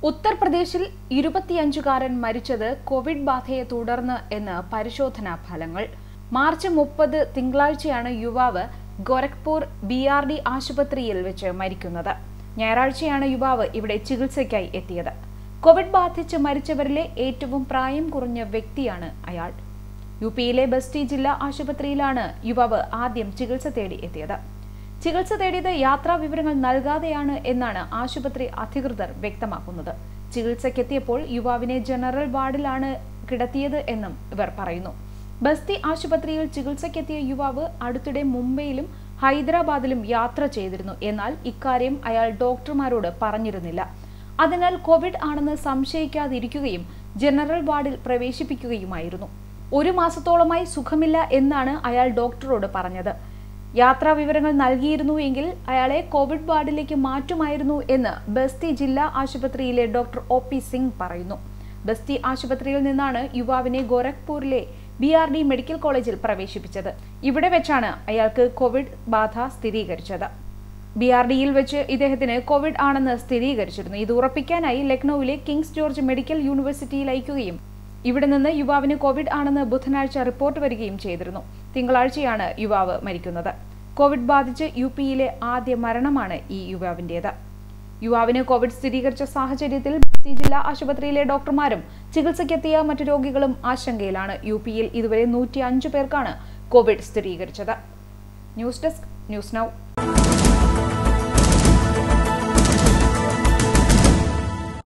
ഉത്തർപ്രദേശിൽ ഇരുപത്തിയഞ്ചുകാരൻ മരിച്ചത് കോവിഡ് ബാധയെ തുടർന്ന് എന്ന് പരിശോധനാ ഫലങ്ങൾ മാർച്ച് മുപ്പത് തിങ്കളാഴ്ചയാണ് യുവാവ് ഗോരഖ്പൂർ ബി ആർ ഡി ആശുപത്രിയിൽ വെച്ച് മരിക്കുന്നത് ഞായറാഴ്ചയാണ് യുവാവ് ഇവിടെ ചികിത്സയ്ക്കായി എത്തിയത് കോവിഡ് ബാധിച്ച് മരിച്ചവരിലെ ഏറ്റവും പ്രായം കുറഞ്ഞ വ്യക്തിയാണ് അയാൾ യു പിയിലെ ബസ്തി ജില്ലാ ആശുപത്രിയിലാണ് യുവാവ് ആദ്യം ചികിത്സ തേടി എത്തിയത് ചികിത്സ തേടിയത് യാത്രാ വിവരങ്ങൾ നൽകാതെയാണ് എന്നാണ് ആശുപത്രി അധികൃതർ വ്യക്തമാക്കുന്നത് ചികിത്സയ്ക്കെത്തിയപ്പോൾ യുവാവിനെ ജനറൽ വാർഡിലാണ് കിടത്തിയത് എന്നും ഇവർ പറയുന്നു ബസ്തി ആശുപത്രിയിൽ ചികിത്സയ്ക്കെത്തിയ യുവാവ് അടുത്തിടെ മുംബൈയിലും ഹൈദരാബാദിലും യാത്ര ചെയ്തിരുന്നു എന്നാൽ ഇക്കാര്യം അയാൾ ഡോക്ടർമാരോട് പറഞ്ഞിരുന്നില്ല അതിനാൽ കോവിഡ് ആണെന്ന് സംശയിക്കാതിരിക്കുകയും ജനറൽ വാർഡിൽ പ്രവേശിപ്പിക്കുകയുമായിരുന്നു ഒരു മാസത്തോളമായി സുഖമില്ല എന്നാണ് അയാൾ ഡോക്ടറോട് പറഞ്ഞത് യാത്രാ വിവരങ്ങൾ നൽകിയിരുന്നു എങ്കിൽ അയാളെ കോവിഡ് വാർഡിലേക്ക് മാറ്റുമായിരുന്നു എന്ന് ബസ്തി ജില്ലാ ആശുപത്രിയിലെ ഡോക്ടർ ഒ പി സിംഗ് പറയുന്നു ബസ്തി ആശുപത്രിയിൽ നിന്നാണ് യുവാവിനെ ഗോരഖ്പൂരിലെ ബി ആർ ഡി മെഡിക്കൽ കോളേജിൽ പ്രവേശിപ്പിച്ചത് ഇവിടെ വെച്ചാണ് അയാൾക്ക് കോവിഡ് ബാധ സ്ഥിരീകരിച്ചത് ബി ആർ ഡിയിൽ വെച്ച് ഇദ്ദേഹത്തിന് കോവിഡ് ആണെന്ന് സ്ഥിരീകരിച്ചിരുന്നു ഇത് ഉറപ്പിക്കാനായി ലക്നൌവിലെ കിങ്സ് ജോർജ് മെഡിക്കൽ യൂണിവേഴ്സിറ്റിയിൽ അയക്കുകയും ഇവിടെ നിന്ന് യുവാവിന് കോവിഡ് ആണെന്ന് ബുധനാഴ്ച റിപ്പോർട്ട് വരികയും ചെയ്തിരുന്നു തിങ്കളാഴ്ചയാണ് യുവാവ് മരിക്കുന്നത് കോവിഡ് ബാധിച്ച് യു പിയിലെ ആദ്യ മരണമാണ് ഈ യുവാവിൻ്റേത് യുവാവിന് കോവിഡ് സ്ഥിരീകരിച്ച സാഹചര്യത്തിൽ ബസ്തി ജില്ലാ ആശുപത്രിയിലെ ഡോക്ടർമാരും ചികിത്സയ്ക്കെത്തിയ മറ്റു രോഗികളും ആശങ്കയിലാണ് യു പിയിൽ ഇതുവരെ നൂറ്റി അഞ്ച് പേർക്കാണ് കോവിഡ് സ്ഥിരീകരിച്ചത് ന്യൂസ് ഡെസ്ക് ന്യൂസ് നൗ